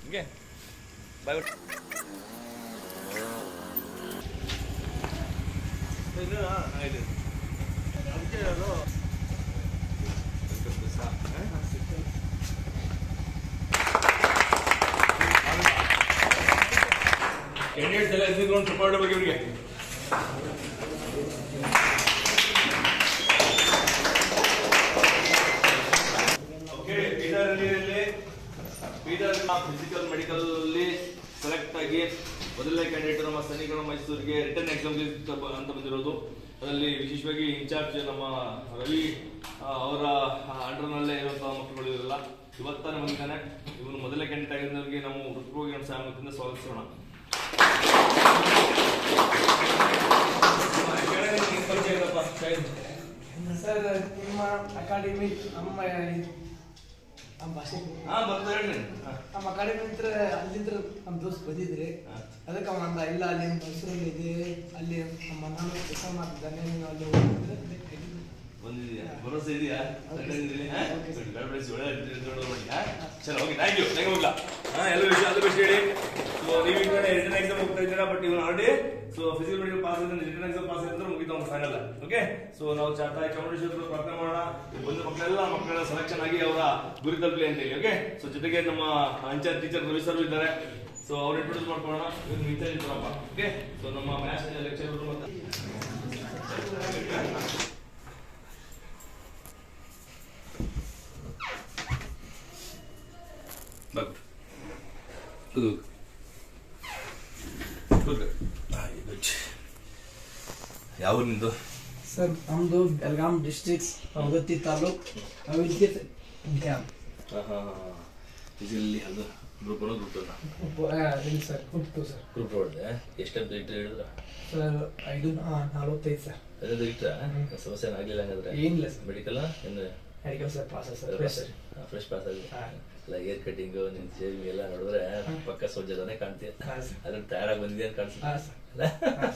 Okay bye ಆಯ್ತು ಅದಕ್ಕೆ ಅದು ಕ್ಯಾಂಡಿಡೇಟ್ಸ್ ಎಲ್ಲ ಎದ್ದಿಕೊಂಡು ಸಪೋರ್ಟ್ ಬಗ್ಗೆ ಇವರಿಗೆ ಓಕೆ ಬೀದರ್ನಲ್ಲಿ ಬೀದರ್ ಫಿಸಿಕಲ್ ಮೆಡಿಕಲ್ ಅಲ್ಲಿ ಸೆಲೆಕ್ಟ್ ಆಗಿ ಮೊದಲನೇ ಕ್ಯಾಂಡಿಡೇಟ್ ನಮ್ಮ ಸೈನಿಕರು ಮೈಸೂರಿಗೆ ರಿಟರ್ನ್ ಎಕ್ಸಾಮ್ ಅಂತ ಬಂದಿರೋದು ಅದರಲ್ಲಿ ವಿಶೇಷವಾಗಿ ಇನ್ಚಾರ್ಜ್ ನಮ್ಮ ರವಿ ಆ, ಅವರ ಅಂಡರ್ನಲ್ಲೇ ಇರುವಂತಹ ಮಕ್ಕಳು ಇರಲ್ಲ ಇವತ್ತಾನೆ ಬಂದಿದ್ದಾನೆ ಇವನು ಮೊದಲನೇ ಕ್ಯಾಂಡಿಡೇಟ್ ಆಗಿದ್ದವರಿಗೆ ನಾವು ಹೃತ್ಪೂರ್ವಕ ನಮ್ಮ ಸಾಮರ್ಥ್ಯದಿಂದ ಸ್ವಾಗತಿಸೋಣ ಸರ್ ನಿಮ್ಮ ಅಕಾಡೆಮಿ ನಮ್ಮ ನಮ್ಮ ಭಾಷೆ ಹಾ ಬರ್ತಾ ಹೇಳ್ರಿ ಹಾ. ನಮ್ಮ ಅಕಾಡೆಮಿ ಹತ್ರ ಅಲ್ಲಿಂದ ನಮ್ಮ ದೋಸ್ತ್ ಬಂದಿದ್ರಿ ಹಾ. ಅದಕ್ಕೆ ಅವ ಅಂದ ಇಲ್ಲ ಅಲ್ಲಿ ಮೈಸೂರಲ್ಲಿ ಇದೆ ಅಲ್ಲಿ ನಮ್ಮ ನಾನು ಕೆಲಸ ಮಾಡ್ತಿದ್ದಾನೆ ನೀವು ಅಲ್ಲಿ ಹೋಗಿದ್ರೆ ಬಂದಿದ್ಯಾ ಭರೋಸೆ ಇದೆಯಾ Okay. ತಗೊಂಡಿದ್ದೀರಿ? ಹಾ? Okay, sir. God bless you. ಒಳ್ಳೆ ದೊಡ್ಡ ಮಾಡಿ ಹಾ? ಚಲೋ okay thank you thank you ಹೋಗ್ಲಾ ಹಾ ಎಲ್ಲ ವಿಷಯ ಅದು ವಿಷಯ ಹೇಳಿ ಸೊ ನೀವು ಈ ಕಡೆ ರಿಟರ್ನ್ ಎಕ್ಸಾಮ್ ಹೋಗ್ತಾ ಇದ್ದೀರಾ ಬಟ್ ಇವನು already so physical medical pass ಆದ್ರೆ ರಿಟರ್ನ್ ಎಕ್ಸಾಮ್ ಪಾಸ್ ಆಗಿದ್ರೆ ಮುಗಿತು ಅವ್ನು ಫೈನಲ್ ಓಕೆ ಸೊ ನಾವು ಚಾತಾ ಚಾಮುಂಡೇಶ್ವರ ಪ್ರಾರ್ಥನೆ ಮಾಡೋಣ ಈ ಬಂದ ಮಕ್ಕಳೆಲ್ಲ ಮಕ್ಕಳೆಲ್ಲ ಸೆಲೆಕ್ಷನ್ ಆಗಿ ಅವರ ಗುರಿ ತಲುಪಲಿ ಅಂತ ಹೇಳಿ ಓಕೆ ಸೊ ಜೊತೆಗೆ ನಮ್ಮ ಅಂಚರ್ ಟೀಚರ್ ರವಿ ಸರ್ ಇದ್ದಾರೆ ಸೊ ಅವ್ರು ಇಂಟ್ರೊಡ್ಯೂಸ್ ಮಾಡ್ಕೊಳ್ಳೋಣ ಇವ್ರು ಮಿಂಚರ್ ಇದ್ದಾರಪ್ಪ ಓಕೆ ಸೊ ನಮ್ಮ ಮ್ಯಾಥ್ಸ್ ಲೆಕ್ಚರ್ ಮತ್ತೆ Bagus. Good. Good. ಗುಡ್ ಯಾವ ನಿಂದು ಸರ್ ನಮ್ಮದು ಬೆಲ್ಗಾಂ ಡಿಸ್ಟ್ರಿಕ್ಟ್ ಅವಗತ್ತಿ ತಾಲೂಕ್ ಅವಿದ್ಯೆ ಡ್ಯಾಮ್ ಇಲ್ಲಿ ಅದು ಗ್ರೂಪ್ ಒನ್ ಗ್ರೂಪ್ ಟು ಇಲ್ಲ ಸರ್ ಉಂಟು ಸರ್ ಗ್ರೂಪ್ ಹೊಡೆದೆ ಎಷ್ಟಂತ ಇಟ್ಟು ಹೇಳಿದ್ರ ಸರ್ ಐದು ನಾ- ನಲವತ್ತೈದು ಸರ್ ಅದೇ ಇಟ್ರ ಸಮಸ್ಯೆ ಆಗಲಿಲ್ಲ ಹಂಗಾದ್ರೆ ಏನಿಲ್ಲ ಸರ್ ಮೆಡಿಕಲ್ ಏನು medical sir pass sir fresh fresh pass ಆಗಿದೆ ಹಾ. ಎಲ್ಲ ಏರ್ ಕಟಿಂಗ್ ನಿನ್ ಶೇವಿಂಗ್ ಎಲ್ಲ ನೋಡಿದ್ರೆ ಪಕ್ಕ ಸೋಜದಾನೆ ಕಾಣ್ತೀಯ ಹಾ, ಸರ್. ಅದ್ರ ತಯಾರಾಗಿ ಬಂದಿದೆ ಅಂತ ಹಾ, ಕಾಣಿಸುತ್ತೆ ಸರ್.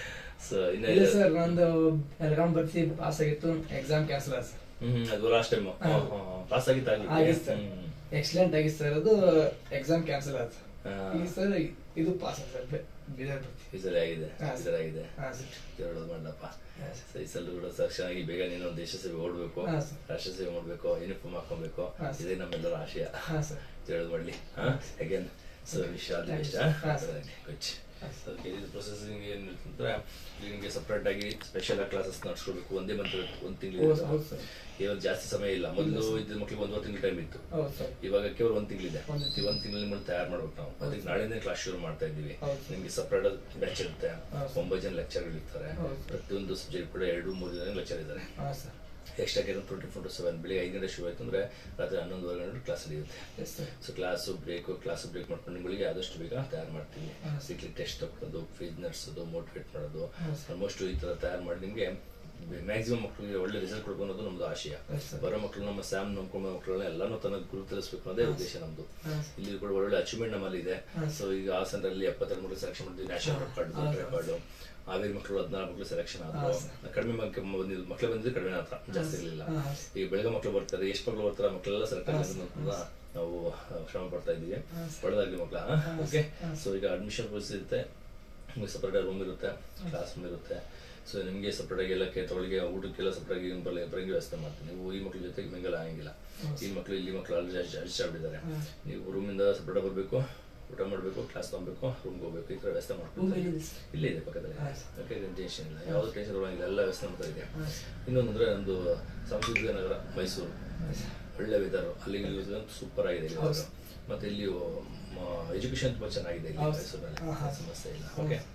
ಸೊ ಇನ್ನ ಇಲ್ಲ ಸರ್ ನಂದು ಬೆಲ್ಗಾಂ ಬರ್ಸಿ ಪಾಸ್ ಆಗಿತ್ತು ಎಕ್ಸಾಮ್ ಕ್ಯಾನ್ಸಲ್ ಆದ ಸರ್ ಹ್ಮ್ ಅದು ಲಾಸ್ಟ್ ಟೈಮ್ ಹಾ. ಪಾಸ್ ಆಗಿತ್ತು ಆಗಿತ್ತು ಸರ್ ಹ್ಮ್. ಎಕ್ಸಲೆಂಟ್ ಆಗಿತ್ತು ಸರ್ ಅದು ಎಕ್ಸಾಮ್ ಕ್ಯಾನ್ಸಲ್ ಆದ ಹಾ. ಈಗ ಸರ್ ಇದು ಪಾಸ್ ಆದ ಸರ್ ಬೆ- ಬೀದರ್ ಬರ್ತಿ ಈ ಸಲ ಆಗಿದೆ ಹಾ, ಈ ಸಲ ಆಗಿದೆ ಹಾ, ಸರ್. ಹೇಳೋದು ಮಾಡಪ್ಪ ಹಾ, ಸರ್. ಸೊ ಈ ಸಲ ಕೂಡ ಸಕ್ಷನಾಗಿ ಬೇಗ ನೀನು ದೇಶ ಸೇವೆ ಓಡ್ಬೇಕು ಹಾ, ಸರ್. ರಾಷ್ಟ್ರ ಸೇವೆ ಮಾಡ್ಬೇಕು ಯೂನಿಫಾರ್ಮ್ ಹಾಕೊಬೇಕು ಹಾ, ಸರ್. ಇದೇ ನಮ್ಮೆಲ್ಲರ ಆಶಯ ಹಾ, ಸರ್. ಹೇಳೋದು ಮಾಡ್ಲಿ again so wish all the Thank best you, sir. ಹಾ, sir. ಗುಡ್ ಹಾ, ಸೊ ಇದು ಪ್ರೊಸೆಸಿಂಗ್ ಏನಿರ್ತಂದ್ರೆ ನಿಮಗೆ ಸಪ್ರೇಟ್ ಆಗಿ ಸ್ಪೆಷಲ್ ಕ್ಲಾಸಸ್ ನಡೆಸ್ಕೋಬೇಕು ಒಂದೇ ಮಂತ್ ಒಂದು ಹೌದು, ತಿಂಗಳು ಹೌದು, sir. ಇವಾಗ ಜಾಸ್ತಿ ಸಮಯ ಇಲ್ಲ ಮೊದಲು ಇಲ್ಲ, sir. ಇದ್ದ ಮಕ್ಳಿಗೆ ಒಂದುವರೆ ತಿಂಗಳು ಟೈಮ್ ಇತ್ತು ಹೌದು ಸರ್ ಇವಾಗ ಕೇವಲ ಒಂದ್ ತಿಂಗಳಿದೆ ಒಂದು ಈ ಒಂದ್ ತಿಂಗಳಲ್ಲಿ ನಿಮ್ಮನ್ನ ತಯಾರು ಮಾಡ್ಬೇಕು ನಾವು ಅದಕ್ಕೆ ನಾಳೆನೇ ಕ್ಲಾಸ್ ಶುರು ಮಾಡ್ತಾ ಇದ್ದೀವಿ ಹೌದು ಸರ್. ನಿಮ್ಗೆ ಸಪ್ರೇಟ್ ಬ್ಯಾಚ್ ಇರುತ್ತೆ ಹೌದು ಸರ್. ಒಂಬತ್ತು ಜನ ಲೆಕ್ಚರ್ಗಳು ಇರ್ತಾರೆ ಹೌದು ಸರ್. ಪ್ರತಿಯೊಂದು ಸಬ್ಜೆಕ್ಟ್ ಕೂಡ ಎರಡು ಮೂರು ಜನ ಲೆಕ್ಚರ್ ಇದ್ದಾರೆ ಹಾಂ sir extra care twenty four to seven ಬೆಳಿಗ್ಗೆ ಐದು ಗಂಟೆ ಶುರು ಆಯ್ತು ಅಂದ್ರೆ ರಾತ್ರಿ ಹನ್ನೊಂದುವರೆ ಗಂಟೆ ಕ್ಲಾಸ್ ನಡೆಯುತ್ತೆ yes sir so class break class break ಮಾಡ್ಕೊಂಡು ನಿಮಗೆ ಆದಷ್ಟು ಬೇಗ ತಯಾರು ಮಾಡ್ತೀವಿ ಹಾ. ಸೀಕ್ಲಿ ಟೆಸ್ಟ್ ತಗೊಳ್ಳೋದು ಫೀಸ್ ನಡೆಸೋದು ಮೋಟಿವೇಟ್ ಮಾಡೋದು ಹಾ, ಸರ್. ಆಲ್ಮೋಸ್ಟ್ ಈ ಥರ ತಯಾರು ಮಾಡಿ ನಿಮಗೆ ಮ್ಯಾಕ್ಸಿಮಮ್ ಮಕ್ಕಳಿಗೆ ಒಳ್ಳೆ ರಿಸಲ್ಟ್ ಕೊಡ್ಬೇಕು ಅನ್ನೋದು ನಮ್ದು ಆಶಯ Yes, sir. ಬರೋ ಮಕ್ಕಳು ನಮ್ಮ ಸ್ಯಾಮ್ ನಂಬ್ಕೊಂಡ ಮಕ್ಕಳನ್ನ ಎಲ್ಲಾನು ತನಗೆ ಗುರು ತಿಳಿಸ್ಬೇಕು ಅನ್ನೋದೇ ಉದ್ದೇಶ ನಮ್ದು ಹಾ. ಇಲ್ಲಿ ಕೂಡ ಒಳ್ಳೆ ಅಚೀವ್ಮೆಂಟ್ ನಮ್ಮಲ್ಲಿ ಇದೆ ಹಾ. ಸೊ ಈಗ ಹಾಸನದಲ್ಲಿ ಎಪ್ಪತ್ತೆರಡು ಮಕ್ಕಳು ಸೆಲೆಕ್ಷನ್ ಮಾಡಿದ್ವಿ ನ್ಯಾಷನಲ್ ರೆಕಾರ್ಡ್ ಹಾ. ರೆಕಾರ್ಡು ಹಾವೇರಿ ಮಕ್ಕಳು ಹದಿನಾರು ಮಕ್ಕಳು ಸೆಲೆಕ್ಷನ್ ಆದ್ರು ಹಾ, sir. ಕಡಿಮೆ ಮಕ್ಕಳು ಬಂದಿದ್ದು ಮಕ್ಕಳು ಬಂದಿದ್ದು ಕಡಿಮೆ ಮಾತ್ರ ಜಾಸ್ತಿ ಇರಲಿಲ್ಲ ಹಾ. ಈಗ ಬೆಳಗ್ಗೆ ಮಕ್ಕಳು ಬರ್ತಾರೆ ಎಷ್ಟು ಮಕ್ಕಳು ಬರ್ತಾರೆ ಮಕ್ಕಳೆಲ್ಲ ಸೆಲೆಕ್ಟ್ ಹಾ, ಆಗಿದ್ದು ಅಂತ ನಾವು ಆ, ಶ್ರಮ ಪಡ್ತಾ ಇದ್ದೀವಿ ಹಾ, ಸರ್. ಒಳ್ಳೆದಾಗ್ಲಿ ಮಕ್ಕಳ ಹಾ, ಓಕೆ ಹಾ, ಸೊ ಈಗ ಅಡ್ಮಿಷನ್ ಪ್ರೋಸೆಸ್ ಇರುತ್ತೆ ನಿಮಗೆ ಸಪ್ರೇಟ್ ರೂಮ್ ಇರುತ್ತೆ ಕ್ಲಾಸ್ ರೂಮ್ ಇರುತ್ತೆ ಸೊ ನಿಮಗೆ ಸಪ್ರೇಟ್ ಆಗಿ ಎಲ್ಲ ತೊಗೊಳಿಗೆ ಊಟಕ್ಕೆಲ್ಲ ಸಪ್ರೇಟ್ ಆಗಿ ಬರಲಿ ಬರಂಗಿ ವ್ಯವಸ್ಥೆ ಮಾಡ್ತೀನಿ ನೀವು ಈ ಮಕ್ಳ ಜೊತೆಗೆ ಮಿಂಗಲ್ ಆಗಂಗಿಲ್ಲ ಈ ಮಕ್ಕಳು ಇಲ್ಲಿ ಮಕ್ಕಳು ಅಲ್ಲಿ ಅಡ್ಜಸ್ಟ್ ಆಗ್ಬಿಟ್ಟಿದ್ದಾರೆ ಹಾ. ನೀವು ರೂಮಿಂದ ಸಪ್ರೇಟ್ ಬರಬೇಕು ಊಟ ಮಾಡಬೇಕು ಕ್ಲಾಸ್ ತೊಗೊಬೇಕು ರೂಮ್ಗೆ ಹೋಗ್ಬೇಕು ಈ ಥರ ವ್ಯವಸ್ಥೆ Room ಮಾಡ್ಕೊಂಡು ಎಲ್ಲಿದೆ sir? ಇಲ್ಲೇ ಇದೆ ಪಕ್ಕದಲ್ಲಿ ಹಾ. ಓಕೆ ಟೆನ್ಷನ್ ಇಲ್ಲ ಯಾವುದು ಟೆನ್ಷನ್ ಬರೋಂಗಿಲ್ಲ ಎಲ್ಲ ವ್ಯವಸ್ಥೆ ಮಾಡ್ತಾ ಇದೆ ಹಾ. ಇನ್ನೊಂದು ಅಂದ್ರೆ ನಮ್ಮದು ಸಾಂಸ್ಕೃತಿಕ ನಗರ ಮೈಸೂರು Yes, sir. ಒಳ್ಳೆ ವೆದರ್ ಅಲ್ಲಿ ಸೂಪರ್ ಆಗಿದೆ ಇಲ್ಲಿ ಹೌದು. weather. ಮತ್ತೆ ಇಲ್ಲಿ ಎಜುಕೇಶನ್ ತುಂಬಾ ಚೆನ್ನಾಗಿದೆ ಇಲ್ಲಿ ಹೌದು. ಮೈಸೂರಲ್ಲಿ ಹಾ, ಹಾ. ಸಮಸ್ಯೆ ಇಲ್ಲ ಹೌದು. ಓಕೆ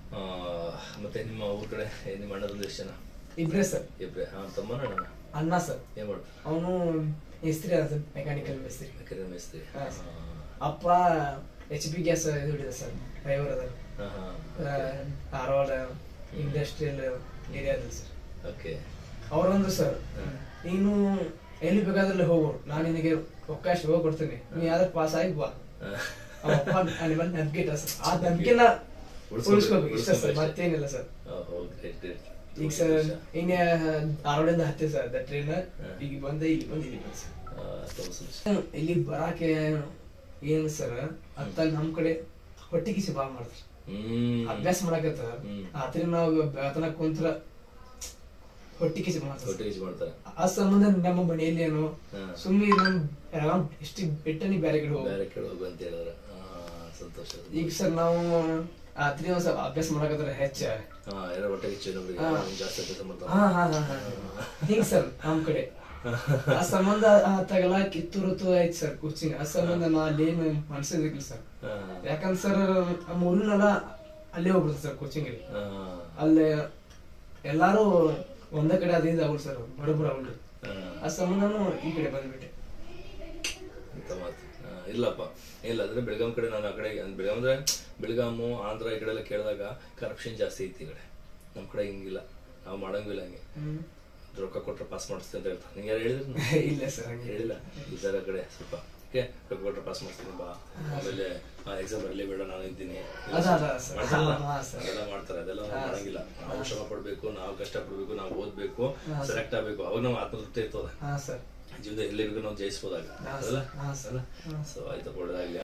ಮತ್ತೆ ನಿಮ್ಮ ಊರ್ ಕಡೆ ಏ, ನಿಮ್ಮ ಅಣ್ಣದಲ್ಲಿ ಎಷ್ಟು ಜನ ಇಬ್ರೇ ಸರ್ ಇಬ್ರೆ ಹಾ ತಮ್ಮನ ಅಣ್ಣ ಅಣ್ಣ ಸರ್ ಏನ್ ಮಾಡ್ತಾರೆ ಅವನು ಮೇಸ್ತ್ರಿ ಅದ ಸರ್ ಮೆಕ್ಯಾನಿಕಲ್ ಮೇಸ್ತ್ರಿ ಯಾಕಂದ್ರೆ ಮೇಸ್ತ್ರಿ ಹಾ, ಸರ್. ಅಪ್ಪ ಎಚ್ ಪಿ ಗ್ಯಾಸ್ ಇದು ಹಿಡಿದ ಸರ್ ಡ್ರೈವರ್ ಅದ ಹಾ ಹಾ ಆ, ಧಾರವಾಡ ಇಂಡಸ್ಟ್ರಿಯಲ್ ಏರಿಯಾದಲ್ಲಿ ಸರ್ ಓಕೆ ಅವ್ರಂದ್ರು ಸರ್ ಹ್ಮ್. ನೀನು ಎಲ್ಲಿ ಬೇಕಾದ್ರಲ್ಲಿ ಹೋಗು ನಾನು ನಿನಗೆ ಅವಕಾಶ ಹೋಗಿ ಕೊಡ್ತೀನಿ ನೀ ಯಾವ್ದು ಪಾಸ್ ಆಗಿ ಬಾ ಅವ ಅಪ್ಪ ನನ್ನ ಮೇಲೆ ನಂಬಿಕೆ ಇಟ್ಟ ಸರ್ ಆ ನಂಬಿಕೆನ ಉಳ್ಸ್ಕೊಬೇಕು, ಉಳಿಸ್ಕೋಬೇಕು ಇಷ್ಟ ಸರ್ ಉಳ್ಸ್ಕೊಬೇಕು ಅಷ್ಟೇ. ಮತ್ತೇನಿಲ್ಲ ಸರ್ ಗ್ರೇಟ್ ಗ್ರೇಟ್ ಈಗ ಸರ್ ಇನ್ನ ಧಾರವಾಡದಿಂದ ಹತ್ತಿ ಸರ್ ದ ಟ್ರೈನ್ ಹ್ಮ್. ಈಗ ಬಂದೆ ಇಲ್ಲಿ ಬಂದು ಇಲ್ಲಿ ಬಂದೆ ಸರ್ ತುಂಬ ಸಂತೋಷ ಇಲ್ಲಿ ಬರಾಕೆ ಏನು ಸರ್ ಅತ್ತ ನಮ್ ಕಡೆ ಹೊಟ್ಟಿ ಕಿಸಿ ಬಾಳ್ ಮಾಡ್ತಾರ ಹ್ಮ್ ಅಭ್ಯಾಸ ಮಾಡಕತ್ತ ಹ್ಮ್. ಆತರ ನಾವು ಆತನ ಕುಂತ್ರ ಹೊಟ್ಟಿ ಕಿಸಿ ಮಾಡ್ತಾರ ಹೊಟ್ಟೆ ಕಿಚ್ಚು ಮಾಡ್ತಾರೆ ಆ ಸಂಬಂಧ ನಮ್ಮ ಮನೆಯಲ್ಲಿ ಏನು ಹಾ. ಸುಮ್ಮನೆ ನಮ್ ಆರಾಮ್ ಇಷ್ಟು ಬಿಟ್ಟನಿ ಬೇರೆ ಕಡೆ ಹೋಗಿ ಬೇರೆ ಕಡೆ ಹೋಗು ಅಂತ ಹೇಳಿದ್ರೆ ಆ, ಸಂತೋಷ ಈಗ ಸರ್ ನಾವು ಆತ್ರಿ ಒಂದ್ ಸ್ವಲ್ಪ ಅಭ್ಯಾಸ ಮಾಡಕತ್ರ ಹೆಚ್ಚ ಹಾ ಯಾರೋ ಹೊಟ್ಟೆ ಕಿಚ್ಚು ಇನ್ನೊಬ್ರಿಗೆ ಹಾ. ಅವ್ನು ಜಾಸ್ತಿ ಅಭ್ಯಾಸ ಮಾಡ್ತಾನೆ ಹಾ ಹಾ ಹಾ ಹಾ ಹಿಂಗ್ ಸರ್ ನಮ್ ಕಡೆ ಆ ಸಂಬಂಧ ಆತಾಗೆಲ್ಲ ಕಿತ್ತೂರತ್ತು ಆಯ್ತು ಸರ್ ಕೋಚಿಂಗ್ ಆ ಸಂಬಂಧ ನಾ ಅಲ್ಲಿ ಏನು ಮನ್ಸಿದಿಲ್ಲ ಸರ್ ಹಾ. ಯಾಕಂದ್ರೆ ಸರ್ ನಮ್ಮ ಊರಿನೆಲ್ಲ ಅಲ್ಲೇ ಹೋಗ್ಬಿಡ್ತಾರೆ ಸರ್ ಕೋಚಿಂಗ್ ಹಾ. ಅಲ್ಲೇ ಎಲ್ಲಾರು ಒಂದೇ ಕಡೆ ಅದಿಂದ ಅವ್ರು ಸರ್ ಬಡಬಡ ಅವ್ರು ಹಾ. ಆ ಸಂಬಂಧನು ಈ ಕಡೆ ಬಂದ್ಬಿಟ್ಟೆ ಅಂತ ಮಾತು ಆ, ಇಲ್ಲಪ್ಪ ಇಲ್ಲ ಅಂದ್ರೆ ಬೆಳಗಾಂ ಕಡೆ ನಾನು ಆ ಕಡೆ ಬೆಳಗಾಂ ಅಂದ್ರೆ ಬೆಳಗಾಮು ಆಂಧ್ರ ಈ ಕಡೆ ಎಲ್ಲ ಕೇಳಿದಾಗ ಕರಪ್ಷನ್ ಜಾಸ್ತಿ ಐತಿ ಈ ಕಡೆ ನಮ್ಮ ಕಡೆ ಹಿಂಗಿಲ್ಲ ನಾವು ಮಾಡಂಗಿಲ್ಲ ಹಂಗೆ ಹ್ಮ್. ರೊಕ್ಕ ಕೊಟ್ರೆ ಪಾಸ್ ಮಾಡಿಸ್ತೀನಿ ಅಂತ ಹೇಳ್ತಾರೆ ನಿಂಗೆ ಯಾರು ಹೇಳಿದ್ರು ಇಲ್ಲ ಸರ್ ಹಂಗೆ ಹೇಳಿಲ್ಲ ಈ ಥರ ಕಡೆ ಸ್ವಲ್ಪ ಓಕೆ ರೊಕ್ಕ ಕೊಟ್ರೆ ಪಾಸ್ ಮಾಡಿಸ್ತೀನಿ ಬಾ ಆಮೇಲೆ ಎಕ್ಸಾಮ್ ಬರಲಿ ಬೇಡ ನಾನು ಇದ್ದೀನಿ ಅದ ಅದ ಸರ್. ಮಾಡ್ತಾರಲ್ಲ? ಹಾ, ಸರ್. ಅದೆಲ್ಲ ಮಾಡ್ತಾರೆ ಅದೆಲ್ಲ ನಾವು ಮಾಡಂಗಿಲ್ಲ ನಾವು ಶ್ರಮ ಪಡ್ಬೇಕು ನಾವು ಕಷ್ಟ ಪಡ್ಬೇಕು ನಾವು ಓದ್ಬೇಕು ಹಾ, ಸರ್. ಸೆಲೆಕ್ಟ್ ಆಗ್ಬೇಕು ಅವಾಗ ನಾವು ಆತ್ಮತೃಪ್ತಿ ಇರ್ತದೆ ಹಾ ಸರ್ ಜೀವನದ ಎಲ್ಲಿಗೂ ನಾವು ಜಯಿಸ್ಬೋದಾಗ ಹಾ ಅಲ್ಲ ಸರ್ ಹಾ ಸರ್ ಹಾ ಸೊ ಆಯ್ತು ಒಳ್ಳೆದಾಗ್ಲಿ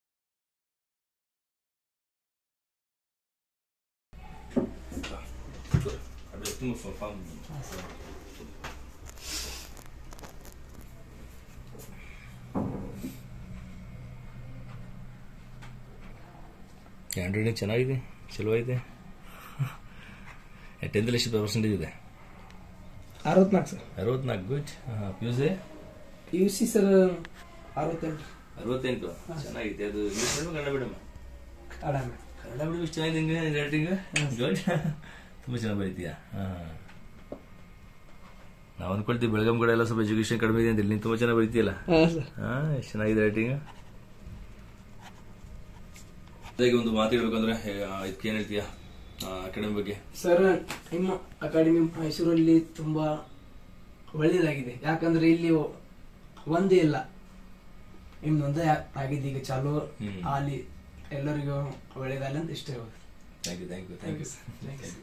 ಅದು ತುಂಬ ಫಾರ್ಮ್ ಹಾ ಸರ್ ಹ್ಯಾಂಡ್ ರೈಟಿಂಗ್ ಚೆನ್ನಾಗಿದೆ ಚಲೋ ಐತೆ ಟೆಂತಲ್ಲಿ ಎಷ್ಟು ಪರ್ಸೆಂಟೇಜ್ ಇದೆ ಅರವತ್ನಾಲ್ಕು ಸರ್ ಅರವತ್ನಾಲ್ಕು good P U C U C sir ಅರವತ್ತೆಂಟು ಅರವತ್ತೆಂಟು ಚೆನ್ನಾಗಿದೆ ಅದು ಇಂಗ್ಲೀಷ್ ಮೀಡಿಯಮ್ ಕನ್ನಡ ಮೀಡಿಯಮ್ ಆಡಾಮೆ ಕನ್ನಡ ಮೀಡಿಯಮ್ ಇಷ್ಟು ಚೆನ್ನಾಗಿದೆ ನಿಂಗೆ ರೈಟಿಂಗ್ ಗುಡ್ ತುಂಬ ಚೆನ್ನಾಗಿ ಬರೀತೀಯಾ ಹಾಂ ನಾವು ಅನ್ಕೊಳ್ತೀವಿ ಬೆಳಗಾಂ ಕಡೆ ಎಲ್ಲ ಸ್ವಲ್ಪ ಎಜುಕೇಶನ್ ಕಡಿಮೆ ಇದೆ ಅಂತ ನೀನು ತುಂಬ ಚೆನ್ನಾಗಿ ಬರೀತೀಯಲ್ಲ ಹಾ ಸರ್ ಹಾಂ ಎಷ್ಟು ಚೆನ್ನಾಗಿದೆ ರೈಟಿಂಗ್ ಅದಾಗಿ ಒಂದು ಮಾತಾಡ್ಬೇಕಂದ್ರೆ ಇದಕ್ಕೆ ಏನು ಹೇಳ್ತೀಯಾ ಅಕಾಡೆಮಿ ಬಗ್ಗೆ ಸರ್ ನಿಮ್ಮ ಅಕಾಡೆಮಿ ಮೈಸೂರಲ್ಲಿ ತುಂಬಾ ಒಳ್ಳೇದಾಗಿದೆ ಯಾಕಂದ್ರೆ ಇಲ್ಲಿ ಒಂದೇ ಇಲ್ಲ ನಿಮ್ದೊಂದೇ ಆಗಿದೆ ಈಗ ಚಾಲು ಹ್ಮ್. ಅಲ್ಲಿ ಎಲ್ಲರಿಗೂ ಒಳ್ಳೇದಾಗಲಿ ಅಂತ ಇಷ್ಟ thank you thank you thank Thank you you, sir. Thank you, sir.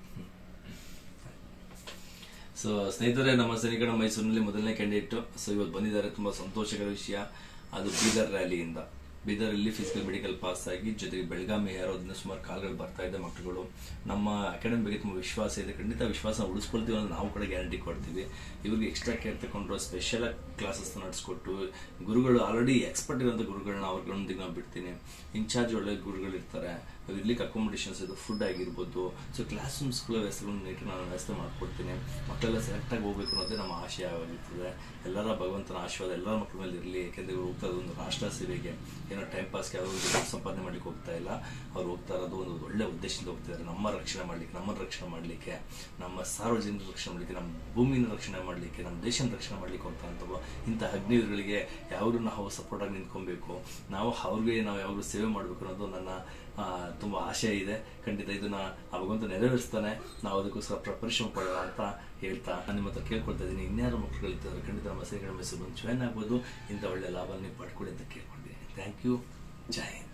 So ಸ್ನೇಹಿತರೆ ನಮ್ಮ ಸನಿಗಣ ಮೈಸೂರಿನಲ್ಲಿ ಮೊದಲನೇ ಕ್ಯಾಂಡಿಡೇಟ್ ಸೊ ಇವತ್ತು ಬಂದಿದ್ದಾರೆ ತುಂಬಾ ಸಂತೋಷಕರ ವಿಷಯ ಅದು ಬೀದರ್ ರ್ಯಾಲಿಯಿಂದ ಬೀದರಲ್ಲಿ ಫಿಸಿಕಲ್ ಮೆಡಿಕಲ್ ಪಾಸ್ ಆಗಿ ಜೊತೆಗೆ ಬೆಳಗಾವಿ ಯಾರೋದನ್ನ ಸುಮಾರು ಕಾಲ್ಗಳು ಬರ್ತಾ ಇದೆ ಮಕ್ಕಳುಗಳು ನಮ್ಮ ಅಕಾಡೆಮಿ ಬಗ್ಗೆ ತುಂಬ ವಿಶ್ವಾಸ ಇದೆ ಖಂಡಿತ ವಿಶ್ವಾಸ ಉಳಿಸ್ಕೊಳ್ತೀವಿ ಅಂತ ನಾವು ಕೂಡ ಗ್ಯಾರಂಟಿ ಕೊಡ್ತೀವಿ ಇವ್ರಿಗೆ ಎಕ್ಸ್ಟ್ರಾ ಕೇರ್ ತಗೊಂಡ್ರು ಸ್ಪೆಷಲ್ ಕ್ಲಾಸಸ್ ನಡೆಸ್ಕೊಟ್ಟು ಗುರುಗಳು ಆಲ್ರೆಡಿ ಎಕ್ಸ್ಪರ್ಟ್ ಇರೋಂಥ ಗುರುಗಳನ್ನ ಅವ್ರಗಳೊಂದಿಗೆ ನಾವು ಬಿಡ್ತೀನಿ ಇನ್ಚಾರ್ಜ್ ಒಳ್ಳೆ ಗುರುಗಳು ಇರ್ತಾರೆ ಇರ್ಲಿಕ್ಕೆ ಅಕಾಮಿಡೇಷನ್ಸ್ ಇದು ಫುಡ್ ಆಗಿರ್ಬೋದು ಸೊ ಕ್ಲಾಸ್ ರೂಮ್ಸ್ಗಳ ವ್ಯವಸ್ಥೆಗಳನ್ನ ನೀಟಾಗಿ ನಾನು ವ್ಯವಸ್ಥೆ ಮಾಡ್ಕೊಡ್ತೀನಿ ಮಕ್ಕಳೆಲ್ಲ ಸೆಲೆಕ್ಟ್ ಆಗಿ ಹೋಗ್ಬೇಕು ಅನ್ನೋದೇ ನಮ್ಮ ಆಶಯವಾಗಿರ್ತದೆ ಎಲ್ಲರ ಭಗವಂತನ ಆಶೀರ್ವಾದ ಎಲ್ಲರ ಮಕ್ಕಳ ಮೇಲೆ ಇರಲಿ ಯಾಕೆಂದ್ರೆ ಇವ್ರು ಹೋಗ್ತಾ ಇರೋದು ಒಂದು ರಾಷ್ಟ್ರ ಸೇವೆಗೆ ಏನೋ ಟೈಮ್ ಪಾಸ್ಗೆ ಯಾವುದೋ ಒಂದು ದುಡ್ಡು ಸಂಪಾದನೆ ಮಾಡ್ಲಿಕ್ಕೆ ಹೋಗ್ತಾ ಇಲ್ಲ ಅವ್ರು ಹೋಗ್ತಾ ಇರೋದು ಒಂದು ಒಳ್ಳೆ ಉದ್ದೇಶದಿಂದ ಹೋಗ್ತಿದ್ದಾರೆ ನಮ್ಮ ರಕ್ಷಣೆ ಮಾಡಲಿಕ್ಕೆ ನಮ್ಮನ್ನು ರಕ್ಷಣೆ ಮಾಡಲಿಕ್ಕೆ ನಮ್ಮ ಸಾರ್ವಜನಿಕ ರಕ್ಷಣೆ ಮಾಡಲಿಕ್ಕೆ ನಮ್ಮ ಭೂಮಿನ ರಕ್ಷಣೆ ಮಾಡಲಿಕ್ಕೆ ನಮ್ಮ ದೇಶನ ರಕ್ಷಣೆ ಮಾಡಲಿಕ್ಕೆ ಹೋಗ್ತಾ ಅಂತವ ಇಂಥ ಅಗ್ನಿವೀರಗಳಿಗೆ ಯಾವರು ನಾವು ಸಪೋರ್ಟ್ ಆಗಿ ನಿಂತ್ಕೊಬೇಕು ನಾವು ಅವ್ರಿಗೆ ನಾವು ಯಾವಾಗಲೂ ಸೇವೆ ಮಾಡಬೇಕು ಅನ್ನೋದು ನನ್ನ ಆ, ತುಂಬಾ ಆಶಯ ಇದೆ ಖಂಡಿತ ಇದನ್ನ ಆ ಭಗವಂತ ನೆರವೇರಿಸ್ತಾನೆ ನಾವು ಅದಕ್ಕೋಸ್ಕರ ಪ್ರ- ಪರಿಶ್ರಮ ಪಡೋಣ ಅಂತ ಹೇಳ್ತಾ ನಾನು ನಿಮ್ಮ ಹತ್ರ ಕೇಳ್ಕೊಳ್ತಾ ಇದ್ದೀನಿ ಇನ್ಯಾರು ಮಕ್ಕಳುಗಳಿದ್ದಾರೆ ಖಂಡಿತ ನಮ್ಮ ಸೇರಿಗಳ ಮೆಸೇಜ್ ಬಂದು ಜಾಯ್ನ್ ಆಗ್ಬೋದು ಇಂಥ ಒಳ್ಳೆ ಲಾಭ ನೀವು ಪಡ್ಕೊಳ್ಳಿ ಅಂತ ಕೇಳ್ಕೊಂಡಿದ್ದೀನಿ ಥ್ಯಾಂಕ್ ಯು ಜೈ ಹಿಂದ್